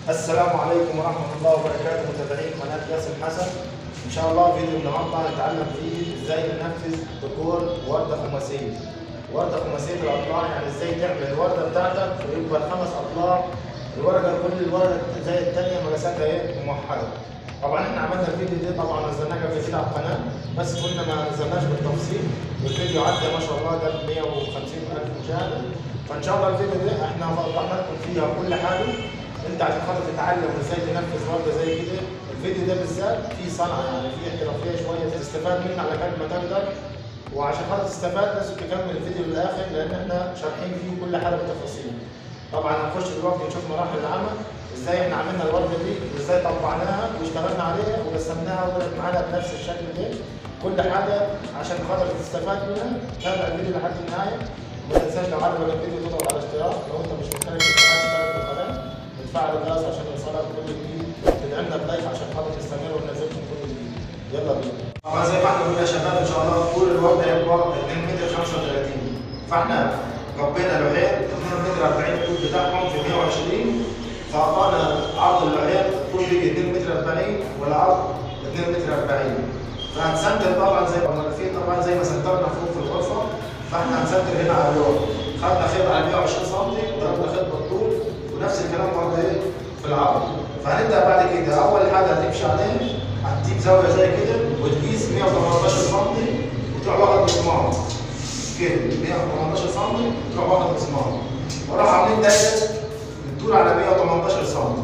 السلام عليكم ورحمة الله وبركاته متابعين قناة ياسر حسن إن شاء الله فيديو النهارده هنتعلم فيه إزاي ننفذ ديكور وردة خماسية وردة خماسية الأضلاع يعني إزاي تعمل الوردة بتاعتك ويبقى الخمس أضلاع الورقة كل الورقة زي التانية مقاساتها إيه موحدة طبعا احنا عملنا الفيديو ده طبعا نزلناه قبل كده على القناة بس كنا ما نزلناش بالتفصيل والفيديو عدى ما شاء الله جاب 150 ألف مشاهدة فإن شاء الله الفيديو ده احنا وضحنا لكم فيها كل حاجة انت عشان خاطر تتعلم ازاي تنفذ ورده زي كده الفيديو ده بالذات فيه صنعه يعني فيه احترافيه شويه تستفاد منه على قد ما تقدر وعشان خاطر تستفاد لازم تكمل الفيديو للاخر لان احنا شارحين فيه كل حاجه بالتفاصيل. طبعا هنخش دلوقتي نشوف مراحل العمل ازاي احنا عملنا الورده دي وازاي طبعناها واشتغلنا عليها ورسمناها وطلعت معانا بنفس الشكل ده كل حاجه عشان خاطر تستفاد منها تابع الفيديو لحد النهايه وما تنساش لو عجبك الفيديو تضغط على اشتراك لو انت مش مشترك في القناه اشترك في القناه وتفعل الجرس عشان يوصلك كل جديد تدعمنا بلايك عشان خاطر تستمر وننزل لكم كل جديد يلا بينا طبعا زي ما احنا قلنا يا شباب ان شاء الله طول الورده هيبقى 2 متر 35 فاحنا ربينا لوحين 2 متر 40 الطول بتاعهم في 120 فاعطانا عرض اللوحين الطول بيجي 2 متر 40 والعرض 2 متر 40 فهنسنتر طبعا زي ما عارفين طبعا زي ما سنترنا فوق في الغرفه فاحنا هنسنتر هنا على اللوح خدنا خيط على 120 سم وضربنا خيط بالطول ونفس الكلام برضه ايه في العرض فهنبدا بعد كده اول حاجه هتمشي عليه هتجيب زاويه زي كده وتقيس 118 سم وتروح واخد مسمار كده 118 سم وتروح واخد مسمار وراح عاملين دايره بتدور على 118 سم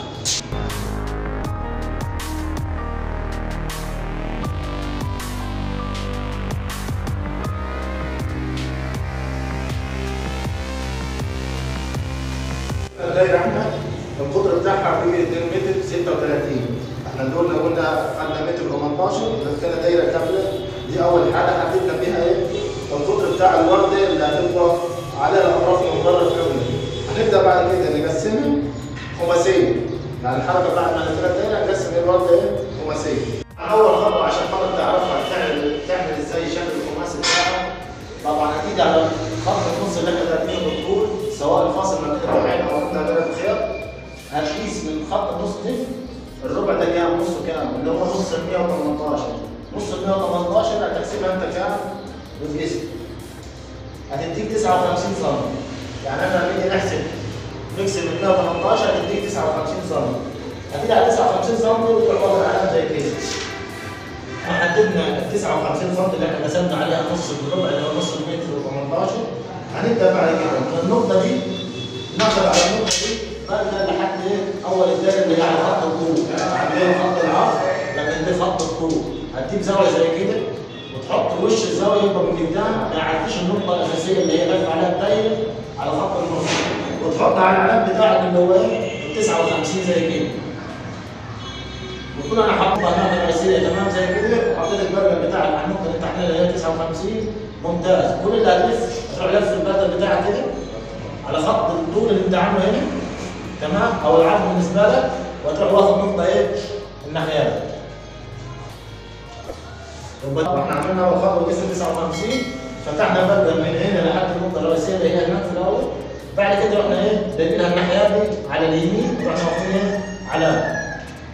الدايره احنا القطر بتاعها بيجي 2 متر 36 احنا دول لو قلنا خدنا متر 18 كده دايره كامله دي اول حاجه حددنا بيها ايه القطر بتاع الورده اللي هتبقى عليها الاطراف من بره الكامله هنبدا بعد كده نقسمها خماسيه يعني الحركه بتاعتنا ثلاث دايره نقسم الورده ايه خماسيه اول خطوه عشان خاطر تعرفها تعمل تعمل ازاي شكل الخماسي بتاعها طبعا اكيد على خط النص اللي احنا داخلينه بالطول سواء الفاصل ما بين الربعين او انت ثلاث خيط هتقيس من خط النص ده الربع ده كام نصه كام اللي هو نص ال 118 نص ال 118 هتحسبها انت كام وتقيسها هتديك 59 سم يعني احنا لما نيجي نحسب نقسم ال 118 هتديك 59 سم هتيجي على 59 سم وتروح واخد علامه زي كده احنا حددنا ال 59 سم اللي احنا قسمنا عليها نص الربع اللي هو نص المتر و18 هنبدا بعد كده من النقطه دي ناخد على النقطه دي بقى لحد ايه اول الدايره اللي هي على خط الطول عندنا خط العرض لكن ده خط الطول هتجيب زاويه زي كده وتحط وش الزاويه يبقى من قدام ما يعديش النقطه الاساسيه اللي هي لف عليها الدايره على خط النص وتحط على العلم بتاعك اللي هو ايه 59 زي كده وكل انا حاطط هناك الرئيسيه تمام زي كده وحطيت البرجر بتاعك على النقطه اللي تحتها اللي هي 59 ممتاز كل اللي هتلف تروح لف البرجر بتاعك كده على خط الطول اللي انت عامله هنا تمام او العرض بالنسبه لك وتروح واخد نقطه ايه الناحيه يبقى احنا عملنا اول خطوه قسم 59 فتحنا برجر من هنا لحد النقطه الرئيسيه اللي هي هناك في الاول بعد كده رحنا ايه دايرينها الناحيه دي على اليمين رحنا واخدين ايه علامه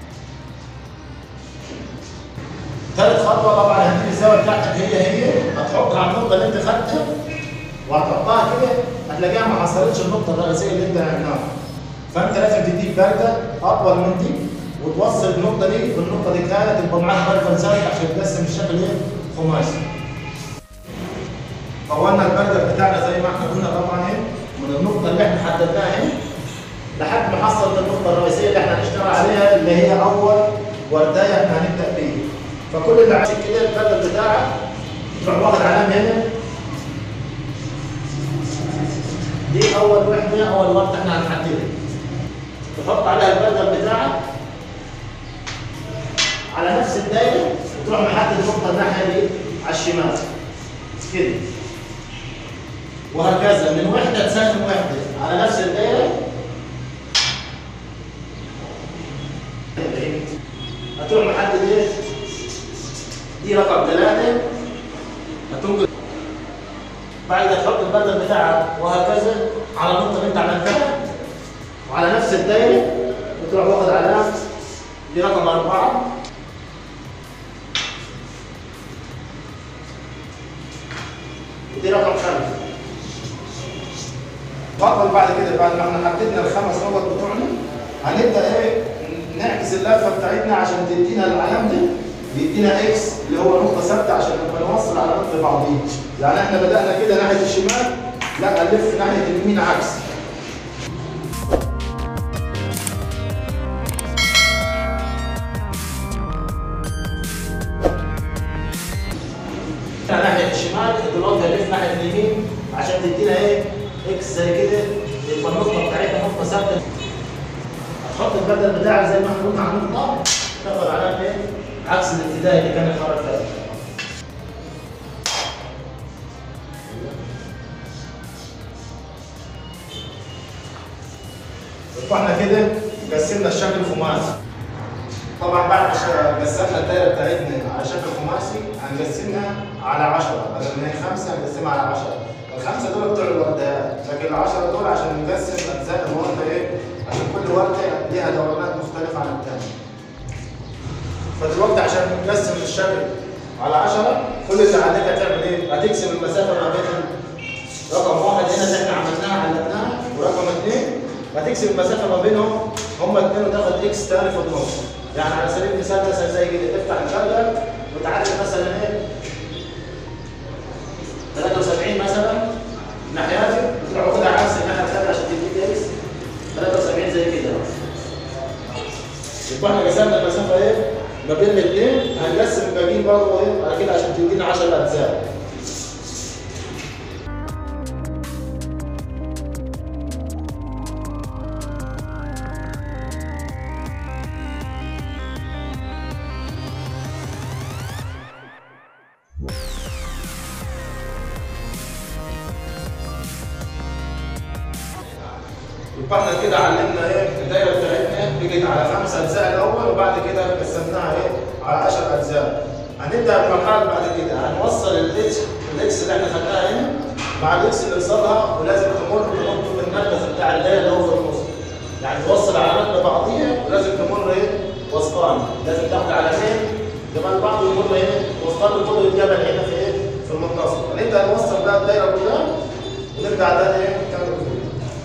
ثالث خطوه طبعا هتجيب الزاويه بتاعتك هي هي هتحطها على النقطه اللي انت خدتها وهتحطها كده هتلاقيها ما حصلتش النقطه الرئيسيه اللي انت عملناها فانت لازم تديك برده اطول من دي وتوصل النقطه دي بالنقطه دي كانت تبقى معاك برده ثابت عشان تقسم الشكل ايه خماسي طولنا البرده بتاعنا زي ما احنا قلنا طبعا ايه من النقطه اللي احنا حددناها هنا لحد ما حصلت النقطه الرئيسيه اللي احنا هنشتغل عليها اللي هي اول وردايه احنا هنبدا بيها فكل اللي عشان كده البرده بتاعك تروح واخد علامه هنا دي اول وحده اول ورده احنا هنحددها تحط عليها البرجر بتاعك على نفس الدايره وتروح محدد النقطه الناحيه دي على الشمال كده وهكذا من وحده تسلم وحده على نفس الدايره هتروح محدد ايه دي رقم ثلاثه هتنقل بعد تحط البدل بتاعك وهكذا على النقطه اللي انت عملتها وعلى نفس الدايره بتروح واخد علامه دي رقم اربعه ودي رقم خمسه بطل بعد كده بعد ما احنا حددنا الخمس نقط بتوعنا هنبدا ايه نعكس اللفه بتاعتنا عشان تدينا العلامه دي بيدينا اكس اللي هو نقطه ثابته عشان نبقى نوصل علامات ببعضيها يعني احنا بدانا كده ناحيه الشمال لا نلف ناحيه اليمين عكس ناحيه الشمال دلوقتي هنلف ناحيه اليمين عشان تدينا ايه اكس زي كده يبقى النقطه بتاعتنا نقطه ثابته هتحط البدل بتاعك زي ما احنا قلنا على النقطه تاخد علامه ايه عكس الابتدائي اللي كان الخرج فات احنا كده قسمنا الشكل الخماسي طبعا بعد ما قسمنا الدايره بتاعتنا على شكل خماسي هنقسمها على 10 بدل ما هي خمسه هنقسمها على 10 الخمسه دول بتوع الوردات لكن ال 10 دول عشان نقسم اجزاء الورده ايه عشان كل ورده ليها دورانات مختلفه عن الثانيه فدلوقتي عشان نقسم الشكل على 10 كل اللي عليك هتعمل ايه؟ هتقسم المسافه ما بين رقم واحد هنا اللي احنا عملناها علقناها ورقم اثنين هتقسم المسافه ما بينهم هما الاثنين وتاخد اكس ثاني في النص يعني على سبيل المثال مثلا زي كده تفتح البرجر وتعدل مثلا ايه 73 مثلا ناحياتي وتروح واخدها عكس الناحيه الثانيه عشان تديك اكس 73 زي كده يبقى احنا قسمنا المسافه ايه ما بين الاثنين هنقسم الباقيين برضه ايه على كده عشان تدينا 10 اجزاء يبقى احنا كده علمنا ايه الدايره بتاعتنا بقت على خمس اجزاء الاول وبعد كده قسمناها ايه على 10 اجزاء هنبدا بالمرحله اللي بعد كده هنوصل الاكس الاكس اللي احنا خدناها هنا مع الاكس اللي وصلها ولازم تمر تنط في المركز بتاع الدايره اللي هو في النص يعني توصل علامات ببعضيها ولازم تمر ايه وسطان لازم تاخد علامتين جمال بعض ويمر هنا وسطان كله يتجمع هنا في ايه في المنتصف هنبدا نوصل بقى الدايره كلها ونرجع ده ايه نكمل فيه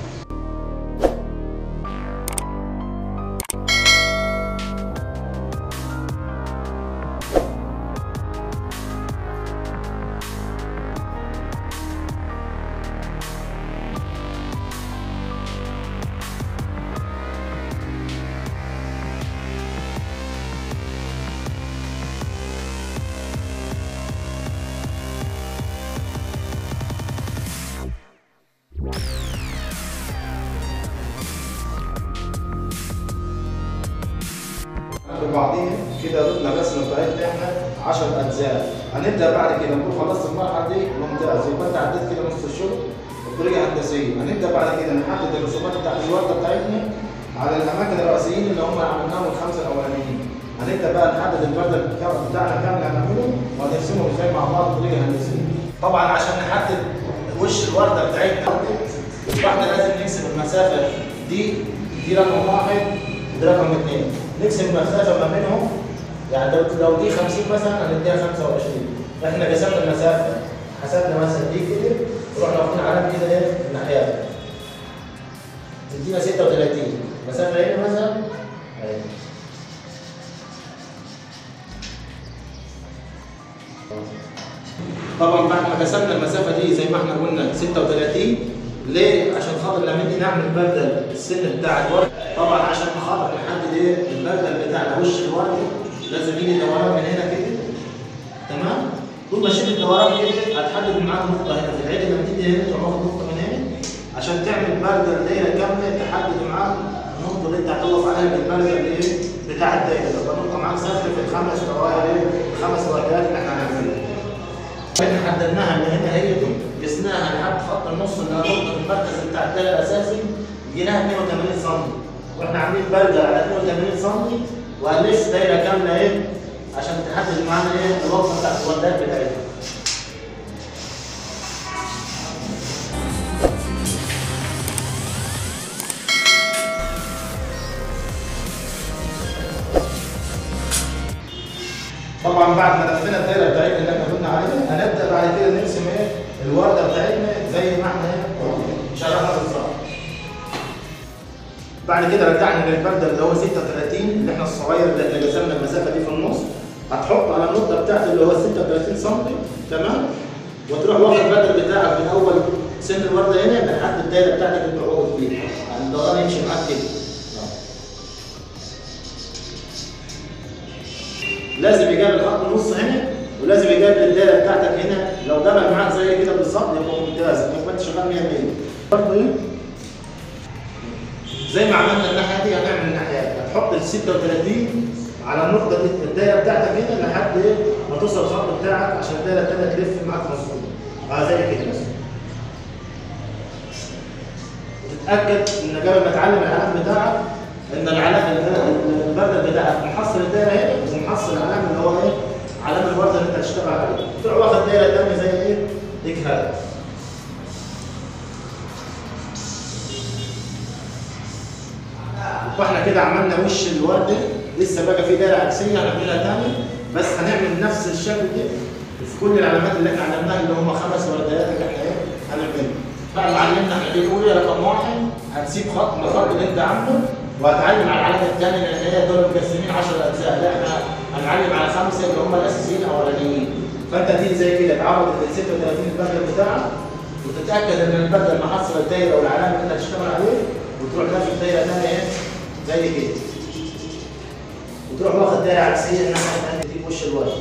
بعضيها كده ضفنا الرسمه بتاعتنا احنا 10 اجزاء هنبدا بعد كده نكون خلصت المرحله دي ممتاز يبقى انت عديت كده نص الشغل بطريقه هندسيه هنبدا بعد كده نحدد الرسومات بتاعت الورده بتاعتنا على الاماكن الرئيسيين اللي هم عملناهم الخمسه الاولانيين هنبدا بقى نحدد البردل بتاعنا كامل هنعمله وهنرسمه ازاي مع بعض بطريقه هندسيه طبعا عشان نحدد وش الورده بتاعتنا يبقى احنا لازم نقسم المسافه دي دي رقم واحد ودي رقم اثنين نقسم المسافه ما بينهم يعني لو لو دي 50 مثلا هنديها 25 احنا قسمنا المسافه حسبنا مثلا دي كده ورحنا واخدين علامه كده ايه الناحيات تدينا 36 مسافه هنا مثلا اهي طبعا بعد ما قسمنا المسافه دي زي ما احنا قلنا 36 ليه؟ عشان خاطر لما نيجي نعمل البردل السن بتاع الورد طبعا عشان خاطر نحدد ايه البردل بتاعنا وش الورد لازم يجي دوران من هنا كده تمام؟ طول ما شلت الدوران كده هتحدد معاك نقطه هنا في العين لما تيجي هنا تروح واخد نقطه من هنا عشان تعمل بردل دايره كامله تحدد معاك النقطه اللي انت هتقف عليها بالبردل ايه بتاع الدايره تبقى النقطه معاك ثابته في الخمس دوائر ايه الخمس وحدات اللي احنا هنعملها احنا حددناها من هنا هي دي قسناها لحد خط النص اللي هنحطه في المركز بتاع الدايره الاساسي جيناها 82 سم واحنا عاملين برجر على 82 سم وهنلف دايره كامله ايه عشان تحدد معانا ايه الوقفه بتاعت الوردات بتاعتنا طبعا بعد ما لفينا الدايره بتاعتنا اللي احنا قلنا عليها هنبدا بعد كده نرسم ايه الورده بتاعتنا زي ما احنا ايه شرحنا بالظبط بعد كده رجعنا للبرده اللي هو 36 اللي احنا الصغير اللي احنا جسمنا المسافه دي في النص هتحط على النقطه بتاعته اللي هو 36 سم تمام وتروح واخد البدل بتاعك من اول سن الورده هنا لحد الدايره بتاعتك اللي انت واقف فيها يعني الدوران يمشي معاك كده لازم يقابل خط النص هنا ولازم يقابل الدايره بتاعتك هنا لو دبل معاك زي كده بالظبط يبقى ممتاز يبقى انت شغال 100 100 برضه ايه زي ما عملنا الناحيه دي هنعمل الناحيه دي هتحط ال 36 على النقطه دي الدايره بتاعتك هنا لحد ايه ما توصل الخط بتاعك عشان الدايره الثانيه تلف معاك مظبوط اه زي كده مثلا وتتاكد ان قبل ما تعلم العلامه بتاعك ان العلامه البدل بتاعك محصل الدايره هنا ومحصل العلامه اللي هو ايه علامه الورده اللي انت هتشتغل عليها تروح واخد دايره ثانيه زي ايه ديك هذا فاحنا كده عملنا وش الورده لسه بقى في دايره عكسيه هنعملها تاني بس هنعمل نفس الشكل ده في كل العلامات اللي احنا علمناها اللي هم خمس ورديات اللي احنا ايه هنعملها بعد ما علمنا احنا بنقول رقم واحد هتسيب خط من الخط اللي انت عامله وهتعلم على العلامه الثانيه لان هي دول مقسمين 10 اجزاء لا احنا هنعلم على خمسه اللي هم الاساسيين الاولانيين فانت تيجي زي كده تعرض ال 36 البدل بتاعك وتتاكد ان البدل محصل الدايره والعلامه اللي انت هتشتغل عليه وتروح لافف دايره ثانيه ايه زي كده وتروح واخد دايره عكسيه الناحيه الثانيه دي وش الورد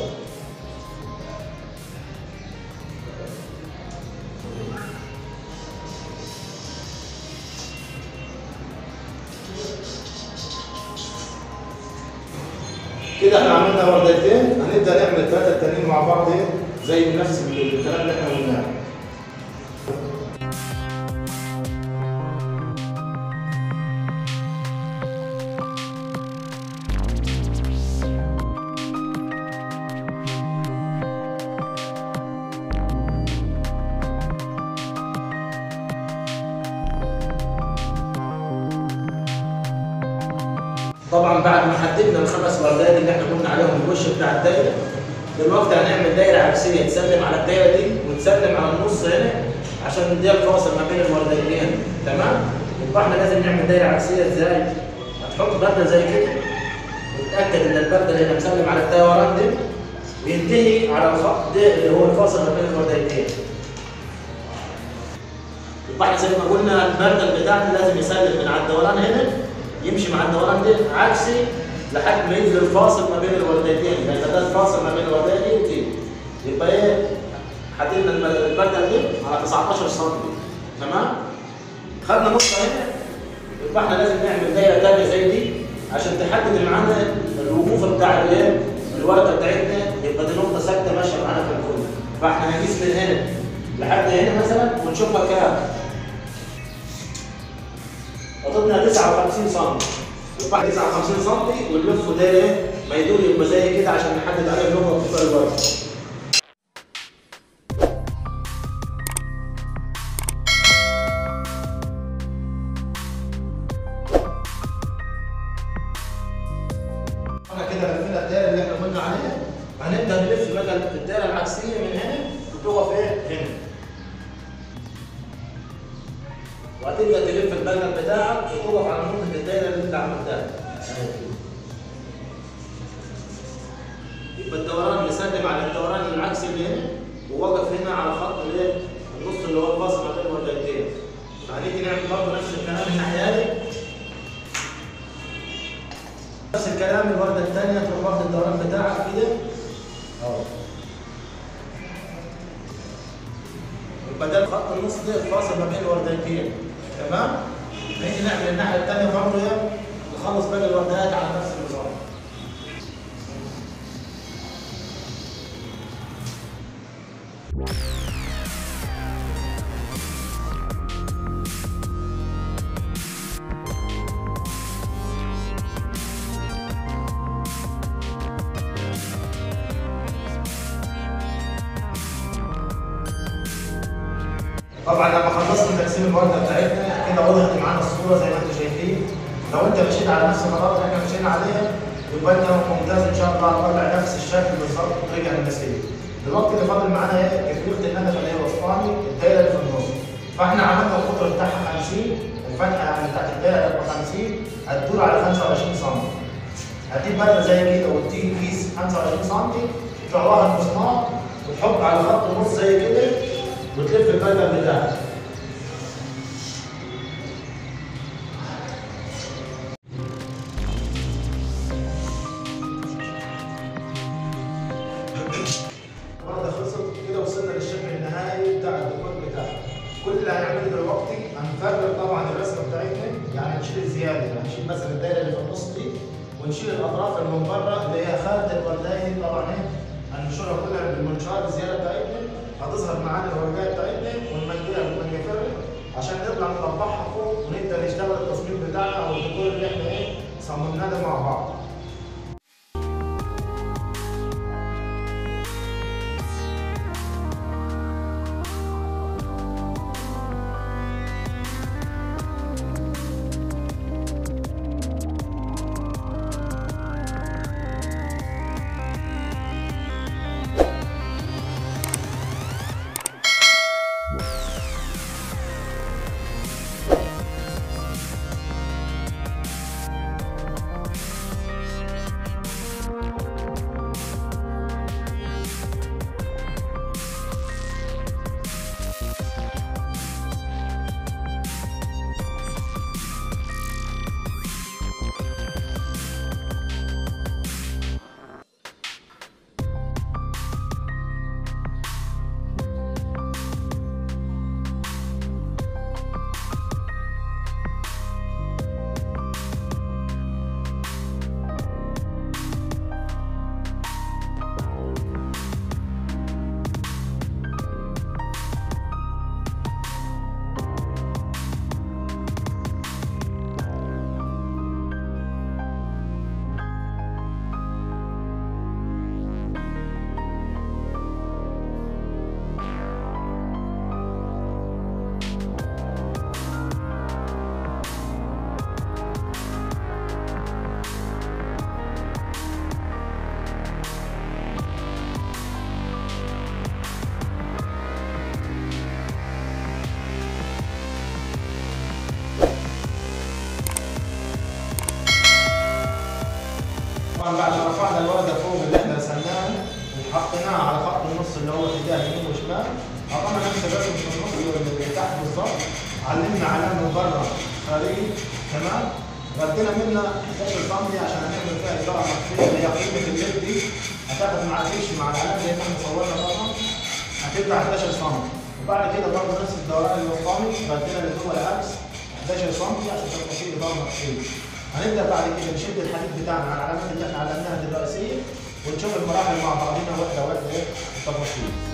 كده احنا عملنا وردتين هنبدا نعمل الثلاثه التانيين مع بعض ايه زي نفس الكلام اللي احنا قلناه طبعا بعد ما حددنا الخمس وردات اللي احنا قلنا عليهم الوش بتاع الدايره دلوقتي هنعمل دايره عكسيه تسلم على الدايره دي وتسلم على النص هنا عشان نديها الفاصل ما بين الوردتين تمام؟ يبقى احنا لازم نعمل دايره عكسيه ازاي؟ هتحط برده زي كده وتتاكد ان البرده اللي هنا مسلم على الدوران ده وينتهي على الخط ده اللي هو الفاصل ما بين الوردتين. يبقى احنا زي ما قلنا البرده بتاعنا لازم يسلم من على الدوران هنا يمشي مع الدوران ده عكسي لحد ما ينزل الفاصل ما بين الوردتين يعني ده الفاصل ما بين الوردتين ودي يبقى ايه حددنا البدل دي على 19 سم تمام خدنا نقطه هنا يبقى احنا لازم نعمل دايره ثانيه زي دي عشان تحدد معانا الوقوف بتاع الايه الورده بتاعتنا يبقى دي نقطه ثابته ماشيه معانا في الكل فاحنا هنقيس من هنا لحد هنا مثلا ونشوفها كام خطتنا 59 سم يبقى 59 سم ونلفه ده ايه ما يدور يبقى زي كده عشان نحدد عليه النقطه في الورد احنا كده لفينا الدايره اللي احنا قلنا عليها هنبدا نلف بقى الدايره العكسيه من هنا وتقف ايه هنا وهتبدا تلف البلد بتاعك وتقف على نقطه الدايره اللي انت عملتها يبقى الدوران مسلم على الدوران العكسي اللي هنا وواقف هنا على خط الايه النص اللي هو الفاصل ما بين الوردتين فهنيجي نعمل برضه نفس الكلام الناحيه دي نفس الكلام الورده الثانيه تروح واخد الدوران بتاعك كده اهو يبقى ده خط النص ده الفاصل ما بين الوردتين تمام؟ نيجي نعمل الناحيه الثانيه برضه ايه؟ نخلص باقي الوردات على نفس النظام. طبعا لما خلصنا تقسيم الورده بتاعتنا كده وضحت معانا الصوره زي ما انتم شايفين لو انت مشيت على نفس الخطوات اللي احنا مشينا عليها والبنة ممتاز ان شاء الله طلع نفس الشكل بالظبط رجع المسير دلوقتي اللي فاضل معانا ايه تفريغة الندفة اللي هي وسطاني الدايرة اللي في النص فاحنا عملنا القطر بتاعها 50 الفتحة يعني بتاعت الدايرة هتبقى 50 هتدور على 25 سم هتجيب بدلة زي كده وتجيب كيس 25 سم تطلعها المسمار وتحط على خط النص زي كده وتلف البدلة بتاعك النهارده خلصت كده وصلنا للشكل النهائي بتاع الديكور بتاعنا كل اللي هنعمله دلوقتي هنفرغ طبعا الرسمه بتاعتنا يعني هنشيل الزياده يعني هنشيل مثلا الدايره اللي في النص دي ونشيل الاطراف اللي من بره اللي هي خارج الورديه طبعا ايه هننشرها كلها بالمنشار الزياده بتاعتنا هتظهر معانا الورقات بتاعتنا ونمديها بالمنجفر عشان نطلع نطبعها فوق ونبدا نشتغل التصميم بتاعنا او الديكور اللي احنا ايه صممناه ده مع بعض طبعا بعد ما رفعنا الورقه فوق اللي احنا رسمناها وحطيناها على خط النص اللي هو اتجاه يمين وشمال عطانا نفس الرسم في النص اللي تحت بالظبط علمنا علامه من بره خارجي تمام ردينا منها 11 سم عشان هنعمل فيها اضاءه مخفيه اللي هي قيمه الليد دي هتاخد مع تمشي مع العلامه اللي احنا مصورها طبعا هتطلع 11 سم وبعد كده برضه نفس الدوران الوسطاني ردينا اللي هو العكس 11 سم عشان تبقى فيه اضاءه مخفيه هنبدا بعد كده نشد الحديد بتاعنا على العلامات اللي احنا علمناها دي الرئيسيه ونشوف المراحل مع بعضنا واحده واحده ايه التفاصيل